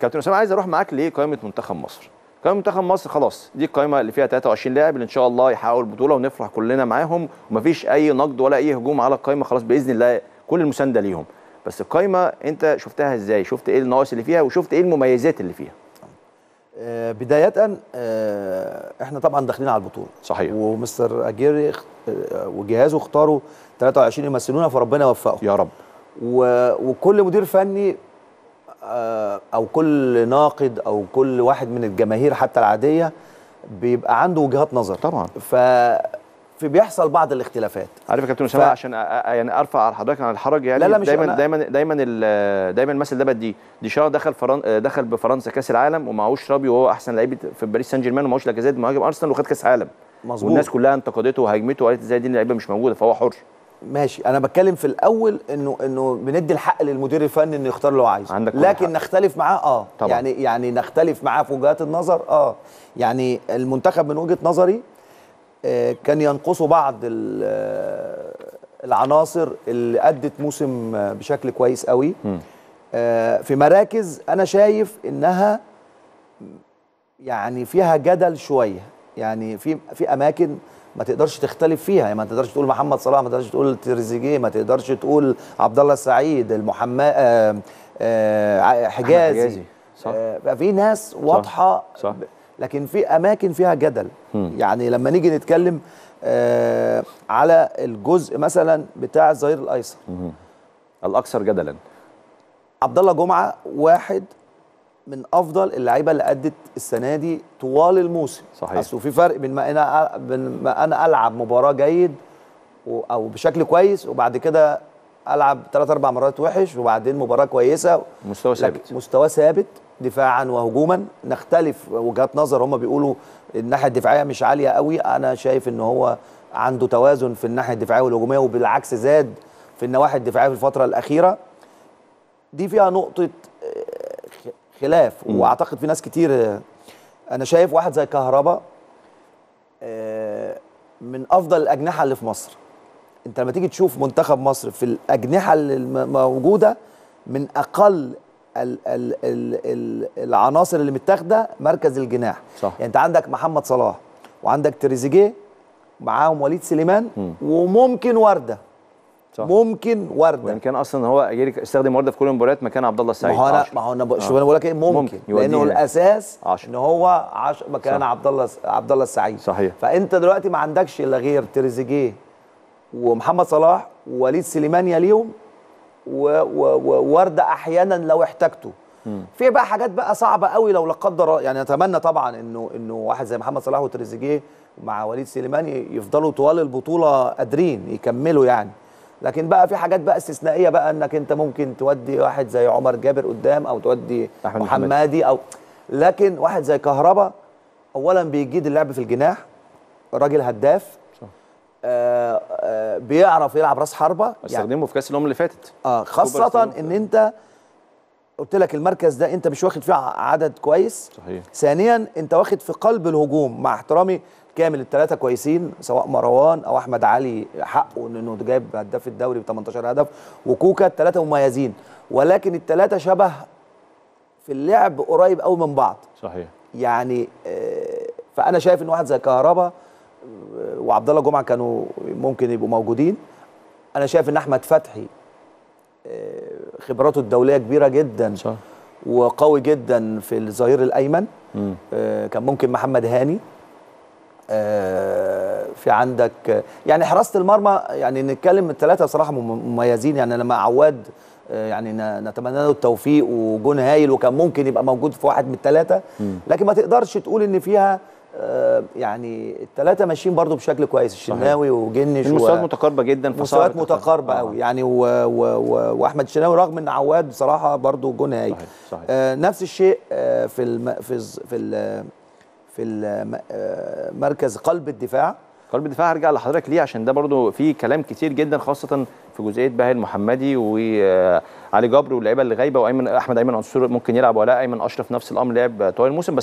كابتن اسامه عايز اروح معاك لقائمه منتخب مصر قائمه منتخب مصر خلاص دي القائمه اللي فيها 23 لاعب اللي ان شاء الله يحققوا البطوله ونفرح كلنا معاهم ومفيش اي نقد ولا اي هجوم على القائمه خلاص باذن الله كل المسانده ليهم بس القائمه انت شفتها ازاي شفت ايه النواقص اللي فيها وشفت ايه المميزات اللي فيها آه، بداية آه، احنا طبعا داخلين على البطولة صحيح. ومستر اجيري اخ- آه، وجهازه اختاروا 23 يمثلونا فربنا يوفقهم يا رب و- وكل مدير فني آه، او كل ناقد او كل واحد من الجماهير حتى العادية بيبقى عنده وجهات نظر طبعا. ف في بيحصل بعض الاختلافات عارف يا كابتن اسامه ف- عشان أ- أ- يعني ارفع على حضرتك عن الحرج يعني لا لا مش دايما أنا. دايما دايما ال- دايما المثل ده بديه ديشان دخل فرن دخل بفرنسا كاس العالم ومعهوش رابي وهو احسن لعيب في باريس سان جيرمان ومعهوش لاكازيت مهاجم ارسنال وخد كاس عالم مظبوط. والناس كلها انتقدته وهاجمته وقالت ازاي دي اللعيبه مش موجوده فهو حر ماشي انا بتكلم في الاول انه انه بندي الحق للمدير الفني انه يختار اللي هو عايزه عندك كل لكن حق. نختلف معاه اه طبعا. يعني يعني نختلف معاه في وجهات النظر اه يعني المنتخب من وجهه نظري آه كان ينقصه بعض ال- آه، العناصر اللي ادت موسم آه، بشكل كويس قوي آه في مراكز انا شايف انها يعني فيها جدل شويه يعني في في اماكن ما تقدرش تختلف فيها يعني ما تقدرش تقول محمد صلاح ما تقدرش تقول تريزيجيه ما تقدرش تقول عبد الله السعيد المحمد آه آه حجازي, حجازي، صح. آه ففي ناس واضحه صح. ب- لكن في اماكن فيها جدل يعني لما نيجي نتكلم آه على الجزء مثلا بتاع الظهير الايسر الاكثر جدلا عبد الله جمعه واحد من افضل اللعيبه اللي ادت السنه دي طوال الموسم صحيح. اصل في فرق بين ما انا بين ما انا العب مباراه جيد و- او بشكل كويس وبعد كده العب ثلاث اربع مرات وحش وبعدين مباراه كويسه مستوى لكن ثابت مستوى ثابت دفاعا وهجوما نختلف وجهات نظر هم بيقولوا الناحيه الدفاعيه مش عاليه قوي انا شايف ان هو عنده توازن في الناحيه الدفاعيه والهجوميه وبالعكس زاد في النواحي الدفاعيه في الفتره الاخيره دي فيها نقطه آه، خ- خلاف واعتقد في ناس كتير آه، انا شايف واحد زي كهربا آه، من افضل الاجنحه اللي في مصر انت لما تيجي تشوف منتخب مصر في الاجنحه اللي الم- موجوده من اقل ال ال ال ال العناصر اللي متاخده مركز الجناح صح. يعني انت عندك محمد صلاح وعندك تريزيجيه معاهم وليد سليمان وممكن ورده صح. ممكن ورده وان كان اصلا هو اجيري استخدم ورده في كل المباريات مكان عبد الله ما السعيد هو انا عشرة. ما هو انا ب- شوف انا بقول لك ايه ممكن, ممكن يوديه لانه هناك. الاساس عشرة. ان هو عش... مكان صح. عبد الله عبد الله السعيد صحيح. فانت دلوقتي ما عندكش الا غير تريزيجيه ومحمد صلاح ووليد سليمان يليهم و- و- وورده احيانا لو احتاجته في بقى حاجات بقى صعبه قوي لو لا قدر يعني اتمنى طبعا انه انه واحد زي محمد صلاح وتريزيجيه مع وليد سليمان ي- يفضلوا طوال البطوله قادرين يكملوا يعني لكن بقى في حاجات بقى استثنائيه بقى انك انت ممكن تودي واحد زي عمر جابر قدام او تودي أحمد محمد. محمدي او لكن واحد زي كهربا اولا بيجيد اللعب في الجناح راجل هداف صح. آه آه بيعرف يلعب راس حربه يعني استخدمه في كاس الامم اللي فاتت اه خاصة استخدمه. ان انت قلت لك المركز ده انت مش واخد فيه عدد كويس صحيح. ثانيا انت واخد في قلب الهجوم مع احترامي كامل الثلاثه كويسين سواء مروان او احمد علي حقه انه جايب هداف الدوري ب 18 هدف وكوكا الثلاثه مميزين ولكن الثلاثه شبه في اللعب قريب قوي من بعض صحيح يعني آه، فانا شايف ان واحد زي كهربا آه، وعبد الله جمعه كانوا ممكن يبقوا موجودين انا شايف ان احمد فتحي آه، خبراته الدوليه كبيره جدا صح وقوي جدا في الظهير الايمن مم. آه، كان ممكن محمد هاني آه، في عندك آه، يعني حراسه المرمى يعني نتكلم الثلاثه بصراحه مم- مميزين يعني لما عواد آه، يعني ن- نتمنى له التوفيق وجون هايل وكان ممكن يبقى موجود في واحد من الثلاثه لكن ما تقدرش تقول ان فيها آه، يعني الثلاثه ماشيين برضو بشكل كويس الشناوي وجنش المستويات و- متقاربه جدا فصعب مستويات التقارب. متقاربه آه. قوي يعني و و و واحمد الشناوي رغم ان عواد بصراحه برضو جون هايل صحيح، صحيح. آه نفس الشيء آه في الم في الز- في ال في الم- آه، مركز قلب الدفاع قلب الدفاع هرجع لحضرتك ليه عشان ده برضو في كلام كتير جدا خاصه في جزئيه باهي المحمدي وعلي جبر واللعيبه اللي غايبه وايمن احمد ايمن انصور ممكن يلعب ولا ايمن اشرف نفس الامر لعب طوال الموسم بس